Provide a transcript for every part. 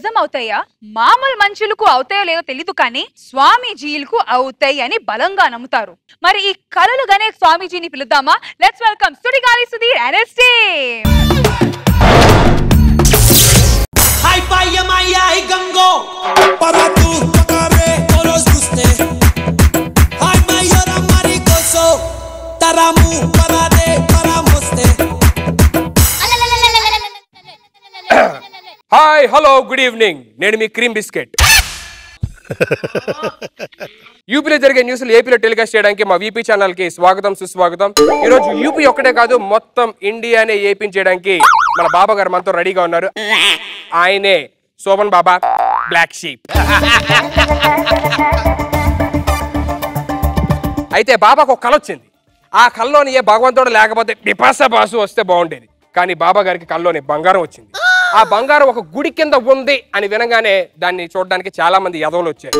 నిజం అవుతాయా మామూలు మనుషులకు అవుతాయో లేదో తెలీదు కానీ స్వామీజీలకు అవుతాయి అని బలంగా నమ్ముతారు మరి ఈ కలలు గనే స్వామీజీని పిలుద్దామా లెట్స్ వెల్కమ్ సుడిగాలి సుధీర్ ఎన్ఎస్టీ Hi, vaya, maya, y gango. Para tú, pagaré. Todos guste. Hi, mayor maricoso. Taramu, para de, para moste. Hi hello good evening నేను మీ క్రీమ్ బిస్కెట్ యూపీలో జరిగే న్యూస్లు ఏపీలో టెలికాస్ట్ చేయడానికి మా వీపీ ఛానల్ కి స్వాగతం సుస్వాగతం ఈ రోజు యూపీ ఒక్కటే కాదు మొత్తం ఇండియానే ఏపీ చేయడానికి మన బాబా గారు మనతో రెడీగా ఉన్నారు ఆయనే శోభన్ బాబా బ్లాక్ షీప్ అయితే బాబాకు ఒక కళ వచ్చింది ఆ కళ్ళలోని ఏ భగవంతుడు లేకపోతే పిపాస బాసు వస్తే బాగుండేది కానీ బాబా గారికి కళ్ళలోని బంగారం వచ్చింది ఆ బంగారం ఒక గుడి కింద ఉంది అని వినగానే దాన్ని చూడడానికి చాలా మంది యదవులు వచ్చారు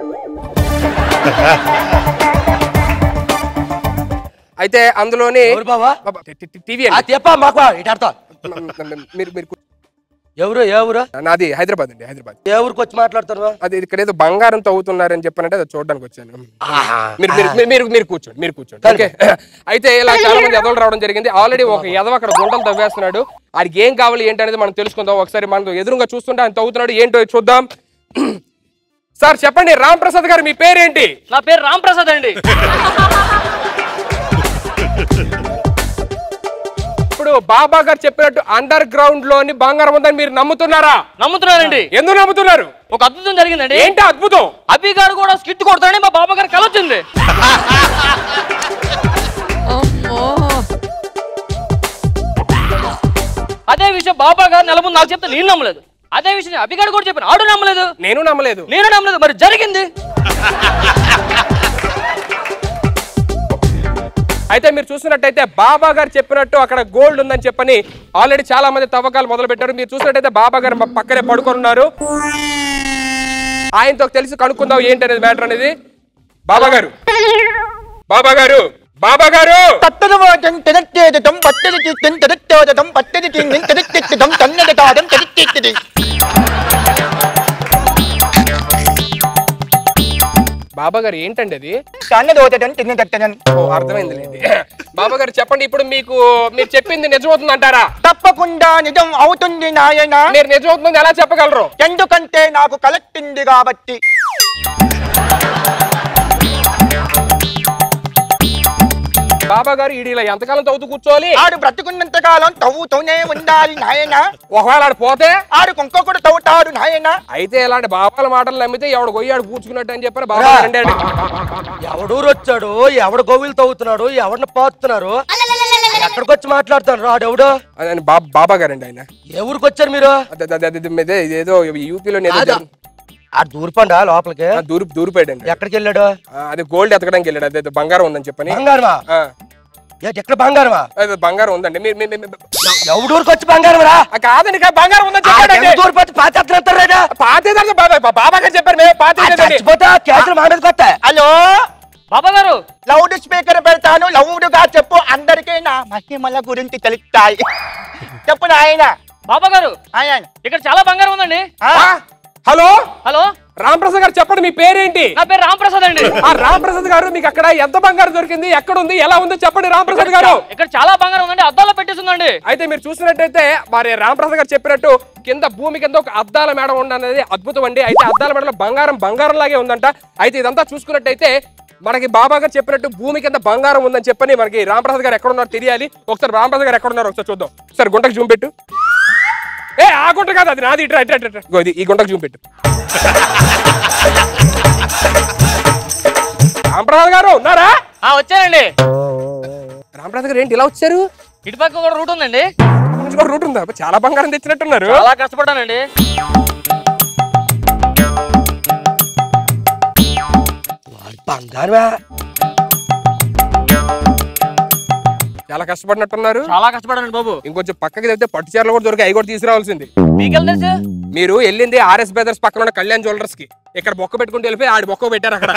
అయితే అందులోని ఎవరు బావా? బాబా, టి- టి- టీవీ ఆ అండి. తెప్ప మాకు ఇటాడతా మీరు మీరు కూ- ఎవరు ఏ ఊరు నాది హైదరాబాద్ అండి హైదరాబాద్ ఏ ఊరికి వచ్చి మాట్లాడుతారు అది ఇక్కడ ఏదో బంగారం తవ్వుతున్నారని చెప్పానంటే అది చూడడానికి వచ్చాను మీరు మీరు- మీరు- మీరు మీరు కూర్చోండి మీరు కూర్చోండి ఓకే అయితే ఇలా చాలా మంది ఎదవలు రావడం జరిగింది ఆల్రెడీ ఒక ఎదవ అక్కడ గుంటలు తవ్వేస్తున్నాడు ఆడికి ఏం కావాలి ఏంటి అనేది మనం తెలుసుకుందాం ఒకసారి మనం ఎదురుగా చూస్తుంటే ఆయన తవ్వుతున్నాడు ఏంటో చూద్దాం సార్ చెప్పండి రామ్ ప్రసాద్ గారు మీ పేరేంటి నా పేరు రామ్ ప్రసాద్ అండి ఇప్పుడు బాబా గారు చెప్పినట్టు అండర్ గ్రౌండ్ లోని బంగారం ఉందని మీరు నమ్ముతున్నారా నమ్ముతున్నానండి ఎందుకు నమ్ముతున్నారు ఒక అద్భుతం జరిగిందండి ఏంటి అద్భుతం అభి గారు కూడా స్కిట్ కొడతాడని మా బాబా గారు కలొచ్చింది అదే విషయం బాబా గారు నెల ముందు నాకు చెప్తే నేను నమ్మలేదు అదే విషయం అభి గారు కూడా చెప్పాను ఆడు నమ్మలేదు నేను నమ్మలేదు నేను నమ్మలేదు మరి జరిగింది అయితే మీరు చూసినట్టయితే బాబా గారు చెప్పినట్టు అక్కడ గోల్డ్ ఉందని చెప్పని ఆల్రెడీ చాలా మంది తవ్వకాలు మొదలు పెట్టారు మీరు చూసినట్టయితే బాబా గారు మా పక్కనే పడుకొని ఉన్నారు ఆయనతో తెలిసి కనుక్కుందాం ఏంటి అనేది మ్యాటర్ అనేది బాబా గారు బాబా గారు బాబా గారు పట్టణవాదం తెనట్టేదటం పట్టది తెనట్టేదటం పట్టది తెనట్టెదటం తన్నడటాదం తెనట్టెది బాబా గారు ఏంటండి అది తన్నదోదటం తిన్నదట్టనం ఓ అర్థమైంది లేండి. బాబా గారు చెప్పండి ఇప్పుడు మీకు మీరు చెప్పింది నిజమవుతుంది అంటారా తప్పకుండా నిజం అవుతుంది నాయన మీరు నిజమవుతుంది ఎలా చెప్పగలరు ఎందుకంటే నాకు కలెక్టింది కాబట్టి బాబా గారు ఈడు ఇలా ఎంతకాలం తవ్వుతూ కూర్చోవాలి ఆడు బ్రతుకున్నంత కాలం తవ్వుతూనే ఉండాలి నాయన ఒకవేళ ఆడు పోతే ఆడు ఇంకొకడు తవ్వుతాడు నాయన అయితే ఇలాంటి బాబాల మాటలు నమ్మితే ఎవడు గొయ్యాడు పూడ్చుకున్నట్టు అని చెప్పారు బాబా గారు అంటే ఎవడూరు వచ్చాడు ఎవడ గోవిలు తవ్వుతున్నాడు ఎవరిని పాతున్నారు ఎక్కడికి వచ్చి మాట్లాడుతాడు రాడు ఎవడు అదే బాబా బాబా గారండి ఆయన ఏ ఊరికి వచ్చారు మీరు అదే అదే అదే అదే ఇదే ఏదో యూపీలో కాదా? ఆ దూరిపండా లోపలికి దూరు దూరిపోయాడండి ఎక్కడికి వెళ్ళాడు ఆ, అదే గోల్డ్ ఎతకడానికి వెళ్ళాడు అదే అదే బంగారం ఉందని చెప్పని బంగారమా ఆ, ఏంటి ఎక్కడ బంగారమా అదే బంగారం ఉందండి మీరు మీరు- మీరు- ఎవడూరికి వచ్చి బంగారం రా ఆ, కాదండి ఇక్కడ బంగారం ఉందని చెప్పాడండి దూరిపోతే పాతేస్తారా పాతేదంటే బాబా బాబా గారు చెప్పారు మేము పాతేదండి చచ్చిపోతా కేసులు మా మీద కొత్త హలో బాబా గారు లౌడ్ స్పీకర్ పెడతాను లౌడ్ గా చెప్పు అందరికీ నా మహిమల గురించి తెలుస్తాయి చెప్పు నాయన బాబా గారు ఆయన ఇక్కడ చాలా బంగారం ఉందండి ఆ? ఆ, హలో హలో రామప్రసాద్ గారు చెప్పండి మీ పేరేంటి నా పేరు రామ్ ప్రసాద్ అండి ఆ రామప్రసాద్ గారు మీకు అక్కడ ఎంత బంగారం దొరికింది ఎక్కడ ఉంది ఎలా ఉందో చెప్పండి రామప్రసాద్ గారు ఇక్కడ చాలా బంగారం ఉందండి అద్దాలో పెట్టేసిందండి అయితే మీరు చూసినట్టయితే మరి రామప్రసాద్ గారు చెప్పినట్టు కింద భూమి కింద ఒక అద్దాల మేడ ఉండనేది అద్భుతం అండి అయితే అద్దాల మేడలో బంగారం బంగారం లాగే ఉందంట అయితే ఇదంతా చూసుకున్నట్టయితే మనకి బాబా గారు చెప్పినట్టు భూమి కింద బంగారం ఉందని చెప్పని మనకి రామప్రసాద్ గారు ఎక్కడ ఉన్నారో తెలియాలి ఒకసారి రామప్రసాద్ గారు ఎక్కడ ఉన్నారో ఒకసారి చూద్దాం సరే గుంటకు జూమ్ పెట్టు ఏ ఆ గుంట కాదు అది నాది ఇట్రా ఇట్రా ఇట్రా, ఇట్రా ఇగో ఇది ఈ గుంటకు జూమ్ పెట్టు రామప్రసాద్ గారు ఉన్నారా ఆ వచ్చానండి రామప్రసాద్ గారు ఏంటి ఇలా వచ్చారు ఇటుపక్క కూడా రూట్ ఉందండి అక్కడ నుంచి కూడా రూట్ ఉందా చాలా బంగారం తెచ్చినట్టున్నారు చాలా కష్టపడ్డానండి బంగారమా చాలా కష్టపడినట్టున్నారు చాలా కష్టపడ్డానండి బాబు ఇంకొంచెం పక్కకి తెస్తే పట్టు చీరలు కూడా దొరికి అవి కూడా తీసుకురావాల్సింది మీకెళ్ళి తెలుసు మీరు వెళ్ళింది ఆర్ఎస్ బ్రదర్స్ పక్కన ఉన్న కళ్యాణ్ జ్యువెలర్స్ కి ఇక్కడ బొక్క పెట్టుకుంటూ వెళ్ళిపోయి ఆడి బొక్క పెట్టారు అక్కడ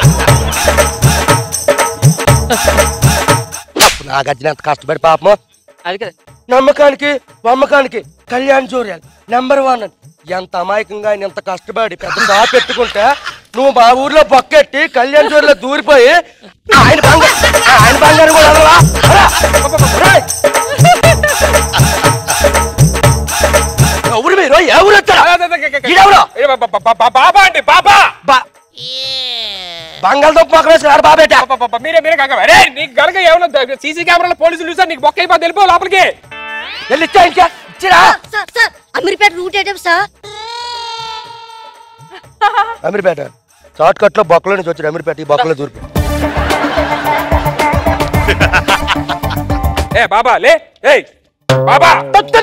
నాకు వచ్చినంత కష్టపడి పాపము అది కదా నమ్మకానికి వమ్మకానికి కళ్యాణ్ జోర్యాల్ నెంబర్ వన్ అని ఎంత అమాయకంగా ఆయన ఎంత కష్టపడి పెద్ద షాప్ పెట్టుకుంటే నువ్వు మా ఊర్లో బొక్కెట్టి కళ్యాణ్ జోర్లో దూరిపోయి ఆయన బంగారు ఆయన బంగారం కూడా అడగలా? అలా? రేయ్! ఎవరు మీరు ఎవరు వచ్చారు ఈడెవరు? ఏ బా- బా- బా- బా- బాబా అండి బాబా బా- బంగాళదుంప మొక్క వేసుకున్నాడు బాబేట బా- బా- బా- మీరే మీరే కాక అరే నీకు గనక ఏమన్నా సీసీ కెమెరాలో పోలీసులు చూసా నీకు బొక్క అయిపోతే వెళ్ళిపో లోపలికి వెళ్ళి ఇచ్చా ఇంకా ఇచ్చిరా సార్ సార్ అమీర్పేట రూట్ ఏంటం సార్ అమీర్పేట షార్ట్ కట్ లో బొక్కలో నుంచి వచ్చాడు అమీర్పేట ఈ బొక్కలో దూరిపోయి ఏ బాబా లే ఏయ్ బాబా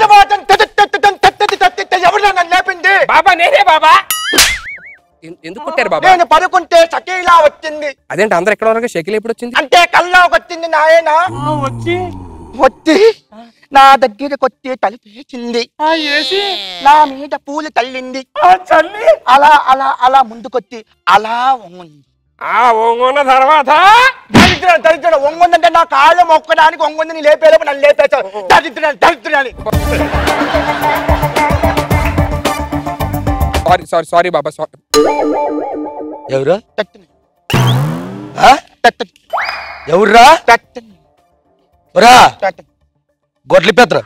ఎవరు నన్ను లేపింది బాబా నేనే బాబా ఎన్- ఎందుకు కొట్టారు బాబా నేను పడుకుంటే సకీలా వచ్చింది అదేంటి అందరు ఎక్కడ వరకు షకిల్ ఎప్పుడు వచ్చింది అంటే కల్లోకి వచ్చింది నాయన వచ్చి వచ్చి నా దగ్గరకు వచ్చి తలుపేసింది నా మీద పూలు తల్లింది చల్లి అలా అలా అలా ముందుకొచ్చి అలా వంగుంది ఆ ఒంగున్న తర్వాత దరిద్రం దరిద్రం వంగుందంటే నా కాళ్ళు మొక్కడానికి వంగుందని లేపేలోపు నన్ను లేపేశారు దరిద్రం దరిద్రాన్ని సారీ సారీ సారీ బాబా సారీ ఎవరు తట్టుని ఆ? తట్టుని ఎవర్రా తట్టుని రా తట్టుని గొడ్లి పెద్దరు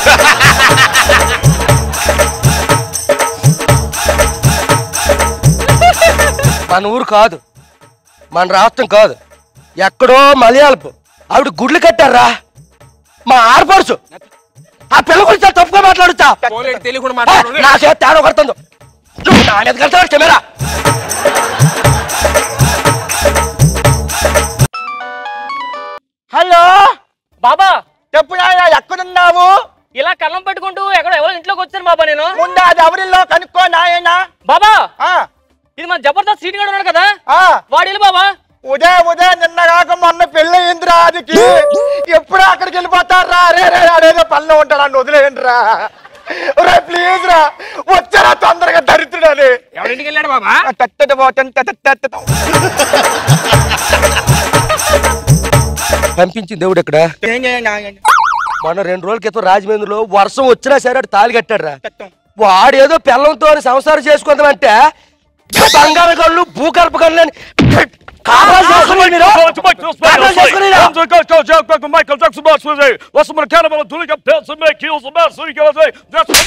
మన ఊరు కాదు మన రాష్ట్రం కాదు ఎక్కడో మలయాళపు ఆవిడ గుడ్లు కట్టారా మా ఆడపడుచు ఆ పిల్ల గురించి చాలా తప్పుగా మాట్లాడుతా పోలేడు తెలియకుండా ఏ, మాట్లాడు నా చేత తేడా కొడుతుందో నువ్వు నా మీద కడతావు కెమెరా హలో బాబా చెప్పు నాయన ఎక్కడున్నావు ఇలా కళ్ళం పెట్టుకుంటూ ఎక్కడ ఎవరో ఇంట్లోకి వచ్చాను బాబా నేను ముందు అది ఎవరిలో కనుక్కో నాయన బాబా ఆ, ఇది మన జబర్దస్త్ సీట్ గడు ఉన్నాడు కదా ఆ, వాడు వెళ్ళి బాబా ఉదయం ఉదయం నిన్న కాక మొన్న పెళ్ళి అయిందిరా అదికి ఎప్పుడు అక్కడికి వెళ్ళిపోతారా రే రే అడేదో పనిలో ఉంటాడు నన్ను వదిలేయండి రా రే ప్లీజ్ రా వచ్చారా తొందరగా దరిద్రుడని ఎవరింటికి వెళ్ళాడు బాబా తట్టట పోతాం తట్టట పంపించింది దేవుడు ఇక్కడ మొన్న రెండు రోజుల క్రితం రాజమండ్రిలో వర్షం వచ్చినా సరే అటు తాళి కట్టాడు రా వాడు ఏదో పిల్లంతో సంసారం చేసుకుందామంటే బంగారు కళ్ళు భూగర్భ కళ్ళు అని కాపురాలు చేసుకుని మీరు? కాపురాలు చేసుకుని రా. Michael Jackson Boss with it. What's the cannibal doing a pill to make kills a man so you can say that's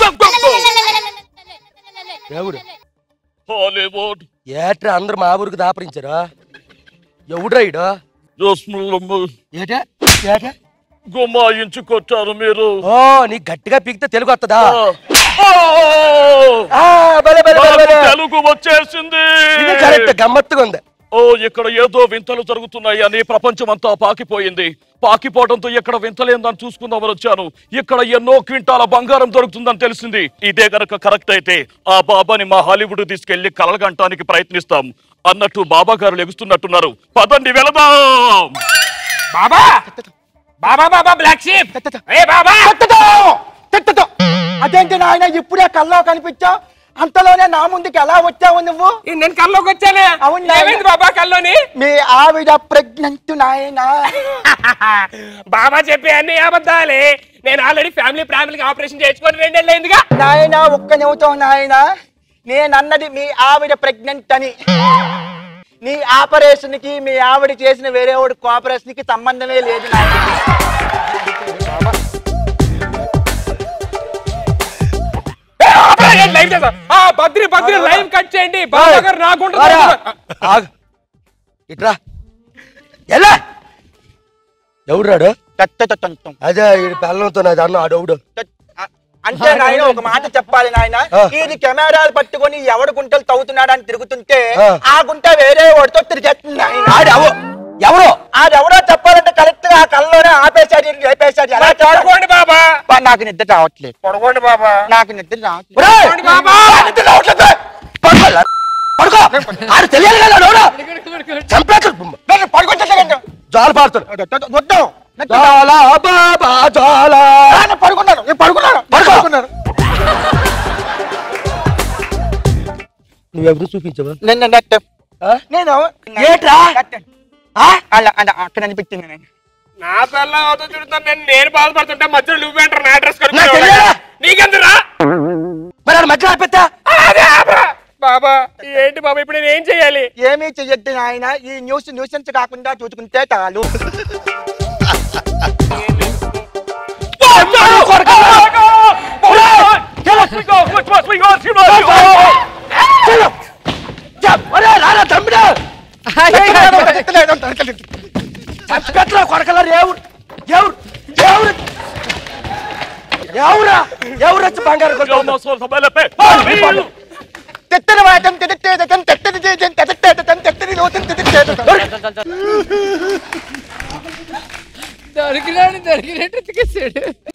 ఎవడు Hollywood. ఏట్రా అందరు మా ఊరికి దాపరించారా ఎవడ్రా ఈడు Just ఏటే ఏటే గుమాయించుకొచ్చారు మీరు ఓ నీ గట్టిగా పీకితే తెలుగు వస్తుందా ఓ! ఆ, భలే, భలే, భలే, నాకు భలే. తెలుగు వచ్చేసింది ఇది కరెక్ట్ గమ్మత్తుగా ఉంది ఓ ఇక్కడ ఏదో వింతలు జరుగుతున్నాయి అని ప్రపంచం అంతా పాకిపోయింది పాకిపోవడంతో ఇక్కడ వింతలేందని చూసుకుందామని వచ్చాను ఇక్కడ ఎన్నో క్వింటాల బంగారం దొరుకుతుందని తెలిసింది ఇదే గనక కరెక్ట్ అయితే ఆ బాబాని మా హాలీవుడ్ తీసుకెళ్లి కలగంటానికి ప్రయత్నిస్తాం అన్నట్టు బాబా గారు లెగుస్తున్నట్టున్నారు పదండి వెళదాం బాబా బాబా బాబా బ్లాక్ షీప్ ఏ బాబా తిట్టతో తిట్టతో అదేంటి నాయన ఇప్పుడే కల్లో కనిపించావు అంతలోనే నా ముందుకు ఎలా వచ్చావు నువ్వు ఈ నేను కల్లోకి వచ్చానే అవును నాయన. ఏమైంది బాబా కల్లోని మీ ఆవిడ ప్రెగ్నెంట్ నాయన బాబా చెప్పే అన్ని అబద్ధాలే నేను ఆల్రెడీ ఫ్యామిలీ ఫ్యామిలీకి ఆపరేషన్ చేసుకొని రెండేళ్ళు అయిందిగా నాయన ఒక్క నిమిషం నాయన నేను అన్నది మీ ఆవిడ ప్రెగ్నెంట్ అని నీ ఆపరేషన్ కి మీ ఆవిడ చేసిన వేరే వాడి కోఆపరేషన్ కి సంబంధమే లేదు నాయన ఏ, ఆపరా, ఏంటి లైవ్ చేస్తా? ఆ బద్రి బద్రి లైవ్ కట్ చేయండి బాబా గారు నాకుంటుంది రారా. ఆగు. ఇట్రా ఎలా ఎవడు తట్టతట్టంతం. అదే ఈ పిల్లలతో నాది అన్న ఆడవుడు తట్- అ- అంటే నాయన ఒక మాట చెప్పాలి నాయన ఆ. ఇది కెమెరాలు పట్టుకొని ఎవడు గుంటలు తవ్వుతున్నాడు అని తిరుగుతుంటే ఆ. ఆ గుంట వేరే వాడితో తిరిగేస్తుంది నాయన ఆడు ఎవ- ఎవరు ఆడెవడో చెప్పాలంటే కరెక్ట్ గా ఆ కళ్ళలోనే ఆపేశాడు ఈయన లేపేశాడు ఎలా చెప్పాలి? పడుకోండి బాబా బా, నాకు నిద్ర రావట్లేదు పడుకోండి బాబా నాకు నిద్ర రావట్లేదు ఒరేయ్! పడుకోండి బాబా నిద్ర రావట్లేదు. పడుకో, లా- పడుకో ఆడు తెలియాలి కదా నోడు చంపేస్తాడు నేను పడుకుంటా జాలు పాడుతాడు వద్దు జాల బాబా జాల నేను పడుకున్నాను నేను పడుకున్నాను పడుకో. పడుకున్నాను నువ్వెవరు చూపించవా నేను నెట్ ఆ? నేను ఏట్రా? నెట్. ఆ? అలా అలా అక్కడ అనిపించింది నేను నా పిల్ల అవుతుంది చూడుతాను నేను నేను బాధపడుతుంటే మధ్యలో నువ్వేంటారు నా అడ్రస్ నాకు తెలియదా? నీకెందురా మరి ఆడ మధ్యలో ఆపేత్తా అదే ఆపరా. బాబా ఏంటి బాబా ఇప్పుడు నేను ఏం చెయ్యాలి ఏమీ చెయ్యొద్దు నాయన ఈ న్యూస్ న్యూసెన్స్ కాకుండా చూసుకుంటే చాలు రారా తమ్ముడు చంపెట్రా కొడకల ఎవరు ఎవరు ఎవరు ఎవరా ఎవరు వచ్చి బంగారు కొడుకు తెత్తని వాటం తెత్తేదకం తెత్తని చేజం తెత్తేదకం తెత్తని లోతం తెత్తేదకం దొరికినాడు దొరికినట్టు ఎతికేసాడు